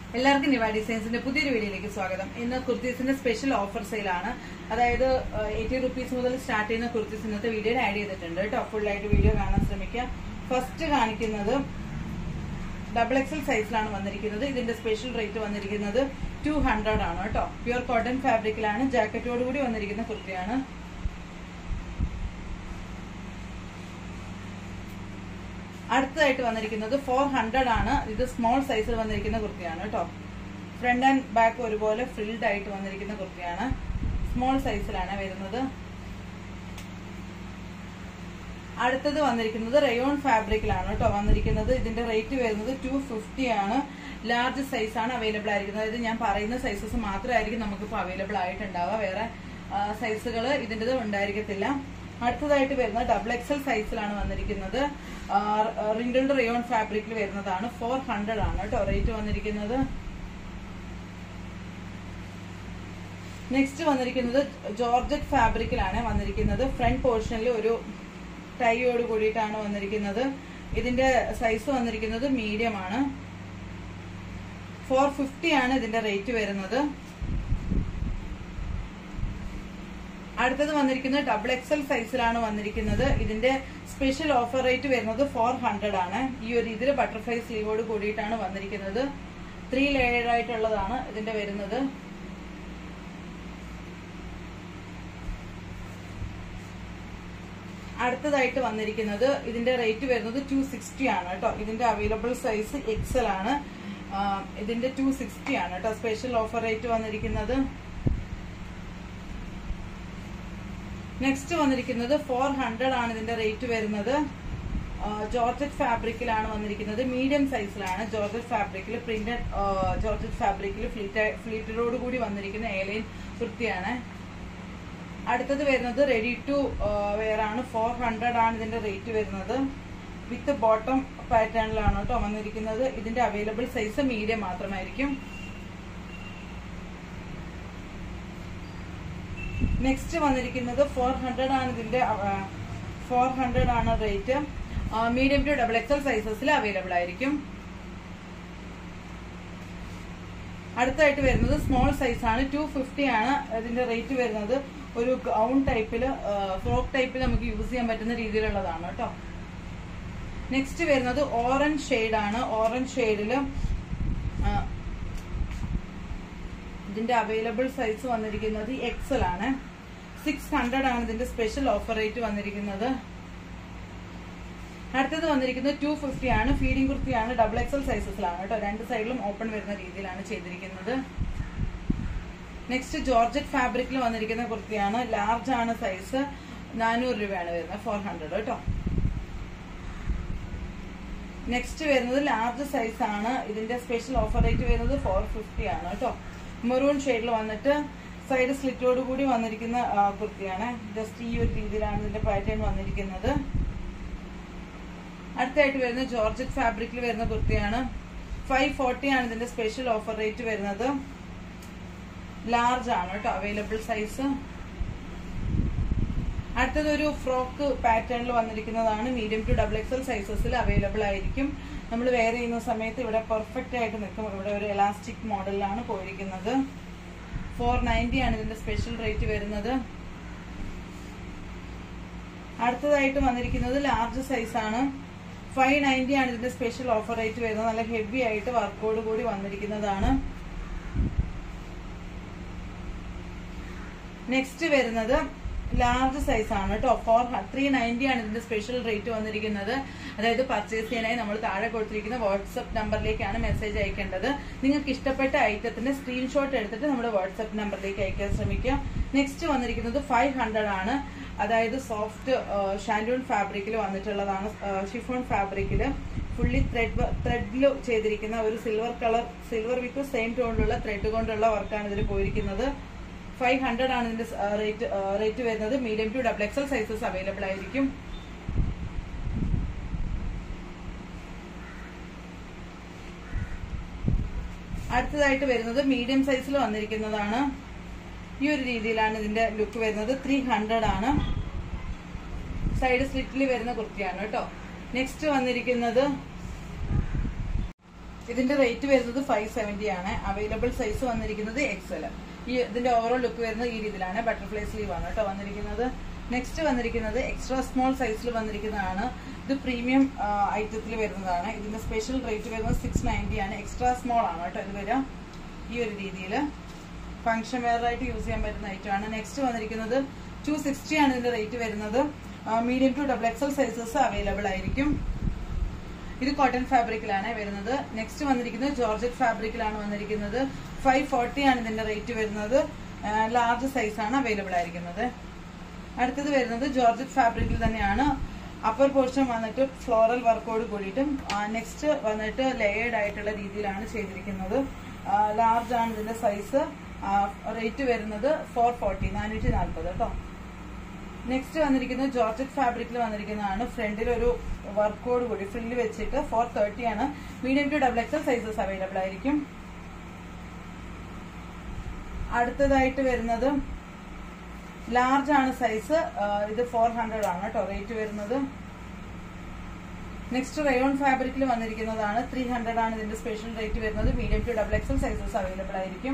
എല്ലാവർക്കും നിവ ഡിസൈൻസിന്റെ പുതിയൊരു വീഡിയോയിലേക്ക് സ്വാഗതം ഇന്ന് കുർത്തീസിന്റെ സ്പെഷ്യൽ ഓഫർ സെയിലാണ് അതായത് എയ്റ്റി റുപ്പീസ് മുതൽ സ്റ്റാർട്ട് ചെയ്യുന്ന കുർത്തീസ് ഇന്നത്തെ വീഡിയോയിൽ ആഡ് ചെയ്തിട്ടുണ്ട് കേട്ടോ ഫുൾ ആയിട്ട് വീഡിയോ കാണാൻ ശ്രമിക്കുക ഫസ്റ്റ് കാണിക്കുന്നത് ഡബിൾ എക്സൽ സൈസിലാണ് വന്നിരിക്കുന്നത് ഇതിന്റെ സ്പെഷ്യൽ റേറ്റ് വന്നിരിക്കുന്നത് ടു ഹൺഡ്രഡ് ആണ് കേട്ടോ പ്യുർ കോട്ടൺ ഫാബ്രിക്കിലാണ് ജാക്കറ്റോട് കൂടി വന്നിരിക്കുന്ന കുർത്തിയാണ് അടുത്തതായിട്ട് വന്നിരിക്കുന്നത് ഫോർ ഹൺഡ്രഡ് ആണ് ഇത് സ്മോൾ സൈസിൽ വന്നിരിക്കുന്ന കുർത്തിയാണ് കേട്ടോ ഫ്രണ്ട് ആൻഡ് ബാക്ക് ഒരുപോലെ ഫിൽഡ് ആയിട്ട് വന്നിരിക്കുന്ന കുർത്തിയാണ് സ്മോൾ സൈസിലാണ് വരുന്നത് അടുത്തത് വന്നിരിക്കുന്നത് റയോൺ ഫാബ്രിക്കിലാണ് കേട്ടോ വന്നിരിക്കുന്നത് ഇതിന്റെ റേറ്റ് വരുന്നത് ടു ഫിഫ്റ്റി ആണ് ലാർജ് സൈസ് ആണ് അവൈലബിൾ ആയിരിക്കുന്നത് അതായത് ഞാൻ പറയുന്ന സൈസസ് മാത്രമായിരിക്കും നമുക്കിപ്പോൾ അവൈലബിൾ ആയിട്ടുണ്ടാവുക വേറെ സൈസുകൾ ഇതിൻ്റെത് ഉണ്ടായിരിക്കത്തില്ല അടുത്തതായിട്ട് വരുന്നത് ഡബിൾ എക്സൽ സൈസിലാണ് വന്നിരിക്കുന്നത് റിങ്കിൾഡ് റയോൺ ഫാബ്രിക്കിൽ വരുന്നതാണ് ഫോർ ഹൺഡ്രഡ് ആണ് കേട്ടോ റേറ്റ് വന്നിരിക്കുന്നത് നെക്സ്റ്റ് വന്നിരിക്കുന്നത് ജോർജറ്റ് ഫാബ്രിക്കിലാണ് വന്നിരിക്കുന്നത് ഫ്രണ്ട് പോർഷനിൽ ഒരു ടൈയോട് കൂടിയിട്ടാണ് വന്നിരിക്കുന്നത് ഇതിന്റെ സൈസ് വന്നിരിക്കുന്നത് മീഡിയം ആണ് ഫോർ ഫിഫ്റ്റി ആണ് ഇതിന്റെ റേറ്റ് വരുന്നത് അടുത്തത് വന്നിരിക്കുന്നത് ഡബിൾ എക്സൽ സൈസിലാണ് വന്നിരിക്കുന്നത് ഇതിന്റെ സ്പെഷ്യൽ ഓഫർ റേറ്റ് വരുന്നത് ഫോർ ഹൺഡ്രഡ് ആണ് ഈ ഒരു ഇതിൽ ബട്ടർഫ്ലൈ സ്ലീവോട് കൂടിയിട്ടാണ് വന്നിരിക്കുന്നത് ത്രീ ലെയർഡ് ആയിട്ടുള്ളതാണ് ഇതിന്റെ വരുന്നത് അടുത്തതായിട്ട് വന്നിരിക്കുന്നത് ഇതിന്റെ റേറ്റ് വരുന്നത് ടു സിക്സ്റ്റി ആണ് കേട്ടോ ഇതിന്റെ അവൈലബിൾ സൈസ് എക്സൽ ആണ് ഇതിന്റെ ടു സിക്സ്റ്റി ആണ് കേട്ടോ സ്പെഷ്യൽ ഓഫർ റേറ്റ് വന്നിരിക്കുന്നത് നെക്സ്റ്റ് വന്നിരിക്കുന്നത് ഫോർ ഹൺഡ്രഡ് ആണ് ഇതിന്റെ റേറ്റ് വരുന്നത് ജോർജറ്റ് ഫാബ്രിക്കിലാണ് വന്നിരിക്കുന്നത് മീഡിയം സൈസിലാണ് ജോർജറ്റ് ഫാബ്രിക്കിൽ പ്രിന്റഡ് ജോർജറ്റ് ഫാബ്രിക്കിൽ ഫ്ലീറ്ററോട് കൂടി വന്നിരിക്കുന്ന ഏലൈൻ കുർത്തിയാണ് അടുത്തത് വരുന്നത് റെഡി ടു വെയർ ആണ് ഫോർ ഹൺഡ്രഡ് ആണ് ഇതിന്റെ റേറ്റ് വരുന്നത് വിത്ത് ബോട്ടം പാറ്റേണിലാണ് കേട്ടോ വന്നിരിക്കുന്നത് ഇതിന്റെ അവൈലബിൾ സൈസ് മീഡിയം മാത്രമായിരിക്കും നെക്സ്റ്റ് വന്നിരിക്കുന്നത് ഫോർ ഹൺഡ്രഡ് ആണ് ഇതിന്റെ ഫോർ ഹൺഡ്രഡ് ആണ് rate medium to double XL സൈസസിൽ അവൈലബിൾ ആയിരിക്കും അടുത്തായിട്ട് വരുന്നത് സ്മോൾ സൈസ് ആണ് ടു ഫിഫ്റ്റി ആണ് ഇതിന്റെ റേറ്റ് വരുന്നത് ഒരു ഗൗൺ ടൈപ്പിൽ ഫ്രോക്ക് ടൈപ്പിൽ നമുക്ക് യൂസ് ചെയ്യാൻ പറ്റുന്ന രീതിയിലുള്ളതാണ് കേട്ടോ നെക്സ്റ്റ് വരുന്നത് ഓറഞ്ച് ഷെയ്ഡ് ആണ് ഓറഞ്ച് ഷെയ്ഡിൽ ഇതിന്റെ അവൈലബിൾ സൈസ് വന്നിരിക്കുന്നത് എക്സൽ ആണ് സിക്സ് ഹൺഡ്രഡ് ആണ് ഇതിന്റെ സ്പെഷ്യൽ ഓഫർ റേറ്റ് വന്നിരിക്കുന്നത് അടുത്തത് വന്നിരിക്കുന്നത് ടു ഫിഫ്റ്റി ആണ് ഫീഡിംഗ് കുർത്തിയാണ് ഡബിൾ എക്സൽ സൈസസിലാണ് കേട്ടോ രണ്ട് സൈഡിലും ഓപ്പൺ വരുന്ന രീതിയിലാണ് ചെയ്തിരിക്കുന്നത് നെക്സ്റ്റ് ജോർജറ്റ് ഫാബ്രിക്കിൽ വന്നിരിക്കുന്ന കുർത്തിയാണ് ലാർജ് ആണ് സൈസ് നാനൂറ് രൂപയാണ് വരുന്നത് ഫോർ ഹൺഡ്രഡ് കേട്ടോ നെക്സ്റ്റ് വരുന്നത് ലാർജ് സൈസ് ആണ് ഇതിന്റെ സ്പെഷ്യൽ ഓഫർ റേറ്റ് വരുന്നത് ഫോർ ഫിഫ്റ്റി ആണ് കേട്ടോ മെറൂൺ ഷെയ്ഡിൽ വന്നിട്ട് സൈഡ് സ്ലിറ്റോട് കൂടി വന്നിരിക്കുന്ന കുർത്തിയാണ് ജസ്റ്റ് ഈ ഒരു രീതിയിലാണ് ഇതിന്റെ പാറ്റേൺ വന്നിരിക്കുന്നത് അടുത്തായിട്ട് വരുന്ന ജോർജറ്റ് ഫാബ്രിക്കിൽ വരുന്ന കുർത്തിയാണ് ഫൈവ് ഫോർട്ടി ആണ് ഇതിന്റെ സ്പെഷ്യൽ ഓഫർ റേറ്റ് വരുന്നത് ലാർജ് ആണ് കേട്ടോ അവൈലബിൾ സൈസ് അടുത്തത് ഒരു ഫ്രോക്ക് പാറ്റേണിൽ വന്നിരിക്കുന്നതാണ് മീഡിയം ടു ഡബിൾ എക്സൽ സൈസസിൽ അവൈലബിൾ ആയിരിക്കും നമ്മൾ വെയർ ചെയ്യുന്ന സമയത്ത് ഇവിടെ പെർഫെക്റ്റ് ആയിട്ട് നിൽക്കും ഇവിടെ ഒരു എലാസ്റ്റിക് മോഡലിലാണ് പോയിരിക്കുന്നത് ഫോർ നയൻറ്റി ആണ് ഇതിന്റെ സ്പെഷ്യൽ റേറ്റ് വരുന്നത് അടുത്തതായിട്ട് വന്നിരിക്കുന്നത് ലാർജ് സൈസ് ആണ് ഫൈവ് നയൻറ്റി ആണ് ഇതിന്റെ സ്പെഷ്യൽ ഓഫർ റേറ്റ് വരുന്നത് നല്ല ഹെവി ആയിട്ട് വർക്കോട് കൂടി വന്നിരിക്കുന്നതാണ് നെക്സ്റ്റ് വരുന്നത് ലാർജ് സൈസ് ആണ് കേട്ടോ ഫോർ ത്രീ നയൻറ്റി ആണ് ഇതിന്റെ സ്പെഷ്യൽ റേറ്റ് വന്നിരിക്കുന്നത് അതായത് പർച്ചേസ് ചെയ്യാനായി നമ്മൾ താഴെ കൊടുത്തിരിക്കുന്ന വാട്സപ്പ് നമ്പറിലേക്കാണ് മെസ്സേജ് അയക്കേണ്ടത് നിങ്ങൾക്ക് ഇഷ്ടപ്പെട്ട ഐറ്റത്തിന്റെ സ്ക്രീൻഷോട്ട് എടുത്തിട്ട് നമ്മുടെ വാട്സപ്പ് നമ്പറിലേക്ക് അയക്കാൻ ശ്രമിക്കുക നെക്സ്റ്റ് വന്നിരിക്കുന്നത് ഫൈവ് ഹൺഡ്രഡ് ആണ് അതായത് സോഫ്റ്റ് ഷാൻഡൂൺ ഫാബ്രിക്കിൽ വന്നിട്ടുള്ളതാണ് ഷിഫോൺ ഫാബ്രിക്കിൽ ഫുള്ളി ത്രെഡ് ത്രെഡിൽ ചെയ്തിരിക്കുന്ന ഒരു silver colour silver with same ടോണിലുള്ള ത്രെഡ് കൊണ്ടുള്ള വർക്കാണ് ഇതിൽ പോയിരിക്കുന്നത് ഫൈവ് ഹൺഡ്രഡ് ആണ് ഇതിന്റെ റേറ്റ് റേറ്റ് വരുന്നത് medium to double XL sizes available ആയിരിക്കും അടുത്തതായിട്ട് വരുന്നത് മീഡിയം സൈസിൽ വന്നിരിക്കുന്നതാണ് ഈ ഒരു രീതിയിലാണ് ഇതിന്റെ ലുക്ക് വരുന്നത് ത്രീ ഹൺഡ്രഡ് ആണ് സൈഡ് സ്ലിറ്റിൽ വരുന്ന കുർത്തിയാണ് കേട്ടോ നെക്സ്റ്റ് വന്നിരിക്കുന്നത് ഇതിന്റെ റേറ്റ് വരുന്നത് ഫൈവ് സെവന്റി ആണ് അവൈലബിൾ സൈസ് വന്നിരിക്കുന്നത് എക്സൽ ഈ ഇതിന്റെ ഓവറോൾ ലുക്ക് വരുന്നത് ഈ രീതിയിലാണ് ബട്ടർഫ്ലൈ സ്ലീവ് ആണ് കേട്ടോ വന്നിരിക്കുന്നത് നെക്സ്റ്റ് വന്നിരിക്കുന്നത് എക്സ്ട്രാ സ്മോൾ സൈസിൽ വന്നിരിക്കുന്നതാണ് ഇത് പ്രീമിയം ഐറ്റത്തിൽ വരുന്നതാണ് ഇതിന്റെ സ്പെഷ്യൽ റേറ്റ് വരുന്നത് സിക്സ് നയൻറ്റി ആണ് എക്സ്ട്രാ സ്മോൾ ആണ് കേട്ടോ ഇത് വരിക ഈ ഒരു രീതിയിൽ ഫംഗ്ഷൻ വെയർ ആയിട്ട് യൂസ് ചെയ്യാൻ പറ്റുന്ന ഐറ്റം ആണ് നെക്സ്റ്റ് വന്നിരിക്കുന്നത് ടു സിക്സ്റ്റി ആണ് ഇതിന്റെ റേറ്റ് വരുന്നത് medium to double XL sizes available ആയിരിക്കും ഇത് കോട്ടൺ ഫാബ്രിക്കിലാണ് വരുന്നത് നെക്സ്റ്റ് വന്നിരിക്കുന്നത് ജോർജറ്റ് ഫാബ്രിക്കിലാണ് വന്നിരിക്കുന്നത് ഫൈവ് ഫോർട്ടി ആണ് ഇതിന്റെ റേറ്റ് വരുന്നത് ലാർജ് സൈസ് ആണ് അവൈലബിൾ ആയിരിക്കുന്നത് അടുത്തത് വരുന്നത് ജോർജറ്റ് ഫാബ്രിക്കിൽ തന്നെയാണ് അപ്പർ പോർഷൻ വന്നിട്ട് ഫ്ലോറൽ വർക്കോട് കൂടിയിട്ടും നെക്സ്റ്റ് വന്നിട്ട് ലെയേർഡ് ആയിട്ടുള്ള രീതിയിലാണ് ചെയ്തിരിക്കുന്നത് ലാർജ് ആണ് ഇതിന്റെ സൈസ് റേറ്റ് വരുന്നത് ഫോർ ഫോർട്ടി നാനൂറ്റി നാൽപ്പത് കേട്ടോ നെക്സ്റ്റ് വന്നിരിക്കുന്നത് ജോർജറ്റ് ഫാബ്രിക്കിൽ വന്നിരിക്കുന്നതാണ് ഫ്രണ്ടിൽ ഒരു വർക്കോട് കൂടി ഫ്രില്ല് വെച്ചിട്ട് ഫോർ തേർട്ടി ആണ് medium to double XL sizes available ആയിരിക്കും അടുത്തതായിട്ട് വരുന്നത് ലാർജ് ആണ് സൈസ് ഇത് ഫോർ ഹൺഡ്രഡ് ആണ് കേട്ടോ റേറ്റ് വരുന്നത് നെക്സ്റ്റ് റയോൺ ഫാബ്രിക്കിൽ വന്നിരിക്കുന്നതാണ് ത്രീ ഹൺഡ്രഡ് ആണ് ഇതിന്റെ സ്പെഷ്യൽ റേറ്റ് വരുന്നത് medium to double XL sizes available ആയിരിക്കും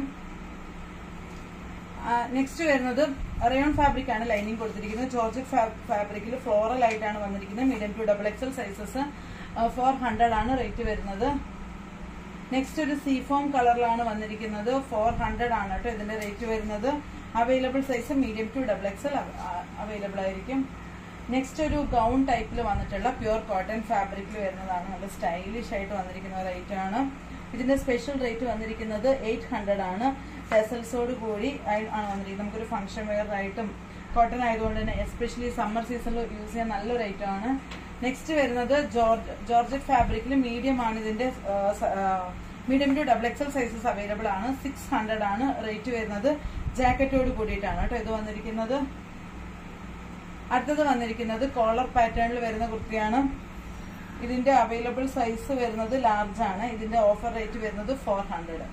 നെക്സ്റ്റ് വരുന്നത് റയോൺ ഫാബ്രിക് ആണ് ലൈനിങ് കൊടുത്തിരിക്കുന്നത് ജോർജറ്റ് ഫാബ്രിക്കിൽ ഫ്ലോറൽ ആയിട്ടാണ് വന്നിരിക്കുന്നത് medium to double XL sizes four hundred ആണ് റേറ്റ് വരുന്നത് നെക്സ്റ്റ് ഒരു സീഫോം കളറിലാണ് വന്നിരിക്കുന്നത് ഫോർ ഹൺഡ്രഡ് ആണ് കേട്ടോ ഇതിന്റെ റേറ്റ് വരുന്നത് available size medium to double XL available ആയിരിക്കും നെക്സ്റ്റ് ഒരു ഗൗൺ ടൈപ്പിൽ വന്നിട്ടുള്ള പ്യുർ കോട്ടൺ ഫാബ്രിക്കിൽ വരുന്നതാണ് നല്ല സ്റ്റൈലിഷ് ആയിട്ട് വന്നിരിക്കുന്ന ഒരു ഐറ്റം ആണ് ഇതിന്റെ സ്പെഷ്യൽ റേറ്റ് വന്നിരിക്കുന്നത് എയ്റ്റ് ഹൺഡ്രഡ് ആണ് ടെസൽസോട് കൂടി ആണ് വന്നിരിക്കുന്നത് നമുക്കൊരു ഫംഗ്ഷൻ വെയർ ആയിട്ടും കോട്ടൺ ആയതുകൊണ്ട് തന്നെ എസ്പെഷ്യലി സമ്മർ സീസണിൽ യൂസ് ചെയ്യാൻ നല്ലൊരു ഐറ്റം ആണ് നെക്സ്റ്റ് വരുന്നത് ജോർജ് ജോർജറ്റ് ഫാബ്രിക്കിൽ മീഡിയം ആണ് ഇതിന്റെ medium to double XL sizes available ആണ് സിക്സ് ഹൺഡ്രഡ് ആണ് റേറ്റ് വരുന്നത് ജാക്കറ്റോട് കൂടിയിട്ടാണ് കേട്ടോ ഇത് വന്നിരിക്കുന്നത് അടുത്തത് വന്നിരിക്കുന്നത് കോളർ പാറ്റേണിൽ വരുന്ന കുർത്തിയാണ് ഇതിന്റെ അവൈലബിൾ സൈസ് വരുന്നത് ലാർജ് ആണ് ഇതിന്റെ ഓഫർ റേറ്റ് വരുന്നത് ഫോർ ഹൺഡ്രഡ്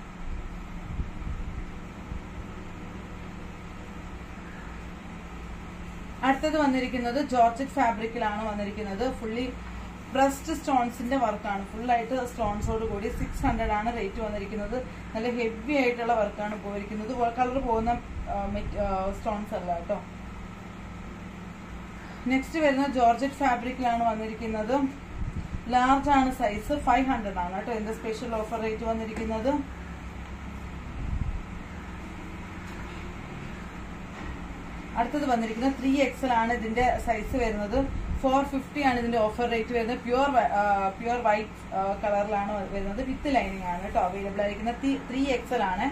അടുത്തത് വന്നിരിക്കുന്നത് ജോർജറ്റ് ഫാബ്രിക്കിലാണ് വന്നിരിക്കുന്നത് ഫുള്ളി ബ്രസ്റ്റ് സ്റ്റോൺസിന്റെ വർക്കാണ് ഫുള്ളായിട്ട് സ്റ്റോൺസോട് കൂടി സിക്സ് ഹൺഡ്രഡ് ആണ് റേറ്റ് വന്നിരിക്കുന്നത് നല്ല ഹെവി ആയിട്ടുള്ള വർക്കാണ് പോയിരിക്കുന്നത് കളർ പോകുന്ന സ്റ്റോൺസ് അല്ല കേട്ടോ നെക്സ്റ്റ് വരുന്നത് ജോർജറ്റ് ഫാബ്രിക്കിലാണ് വന്നിരിക്കുന്നത് ലാർജ് ആണ് സൈസ് ഫൈവ് ഹൺഡ്രഡ് ആണ് കേട്ടോ ഇതിന്റെ സ്പെഷ്യൽ ഓഫർ റേറ്റ് വന്നിരിക്കുന്നത് അടുത്തത് വന്നിരിക്കുന്നത് ത്രീ എക്സൽ ആണ് ഇതിന്റെ സൈസ് വരുന്നത് ഫോർ ഫിഫ്റ്റി ആണ് ഇതിന്റെ ഓഫർ റേറ്റ് വരുന്നത് പ്യുവർ പ്യുവർ വൈറ്റ് കളറിലാണ് വരുന്നത് വിത്ത് ലൈനിങ് ആണ് കേട്ടോ അവൈലബിൾ ആയിരിക്കുന്ന ത്രീ എക്സൽ ആണ്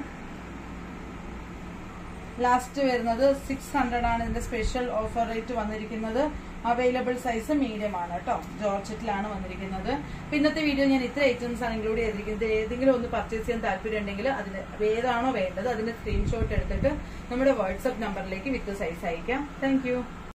ലാസ്റ്റ് വരുന്നത് സിക്സ് ഹൺഡ്രഡ് ആണ് ഇതിന്റെ സ്പെഷ്യൽ ഓഫർ റേറ്റ് വന്നിരിക്കുന്നത് അവൈലബിൾ സൈസ് മീഡിയം ആണ് കേട്ടോ ജോർജറ്റിലാണ് വന്നിരിക്കുന്നത് അപ്പൊ ഇന്നത്തെ വീഡിയോ ഞാൻ ഇത്ര ഐറ്റംസ് ആണ് ഇൻക്ലൂഡ് ചെയ്തിരിക്കുന്നത് ഏതെങ്കിലും ഒന്ന് പർച്ചേസ് ചെയ്യാൻ താല്പര്യം ഉണ്ടെങ്കിൽ അതിന് ഏതാണോ വേണ്ടത് അതിന്റെ സ്ക്രീൻഷോട്ട് എടുത്തിട്ട് നമ്മുടെ വാട്സ്ആപ്പ് നമ്പറിലേക്ക് വിത്ത് സൈസ് അയക്കാം താങ്ക്